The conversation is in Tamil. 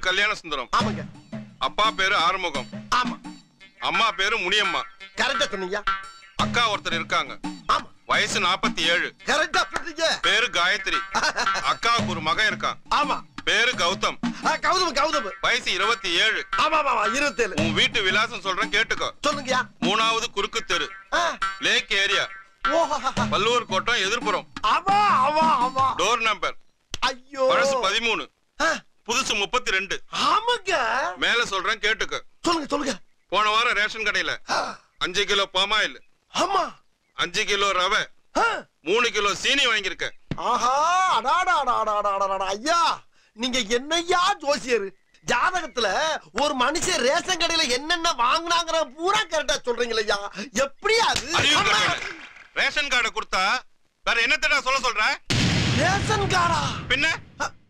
கல்யாண சுந்தரம் ஆமாங்க அப்பா பேரு ஆறுமுகம் ஆமா அம்மா பேரு முனியம்மா கரெக்டா சொன்னீங்க அக்கா ஒருத்தர் இருக்காங்க ஆமா வயசு நாற்பத்தி ஏழு கரெக்டா சொன்னீங்க பேரு காயத்ரி அக்காவுக்கு ஒரு மகன் இருக்கான் ஆமா பேரு கௌதம் ஆ, கௌதம் கௌதம் வயசு இருபத்தி ஏழு ஆமா ஆமா ஆமா இருபத்தேழு உன் வீட்டு விலாசம் சொல்றேன் கேட்டுக்கோ சொல்லுங்கயா மூணாவது குறுக்கு தெரு ஆ, லேக் ஏரியா ஓஹோ பல்லூர் கோட்டம் எதிர்ப்புறம் ஆமா ஆமா ஆமா டோர் நம்பர் ஐயோ பழசு பதிமூணு ஆ, புதுசு முப்பத்தி ரெண்டு ஆமாங்க மேல சொல்றேன் கேட்டுக்க சொல்லுங்க சொல்லுங்க போன வாரம் ரேஷன் கடையில ஆ, அஞ்சு கிலோ பாமாயில் ஆமா அஞ்சு கிலோ ரவை ஆ, மூணு கிலோ சீனி வாங்கியிருக்க ஆஹா அடாடா அடாடா அடாடா, அடாடா ஐயா நீங்க என்னய்யா ஜோசியர் ஜாதகத்துல ஒரு மனுஷன் ரேஷன் கடையில என்னென்ன வாங்குனாங்கிற பூரா கரெக்டா சொல்றீங்களா ஐயா எப்படியா அது அறிவு ஆமா. கட்டணம். ரேஷன் கார்டை கொடுத்தா வேற என்னத்தடா சொல்ல சொல்ற ரேஷன் கார்டா பின்ன அ,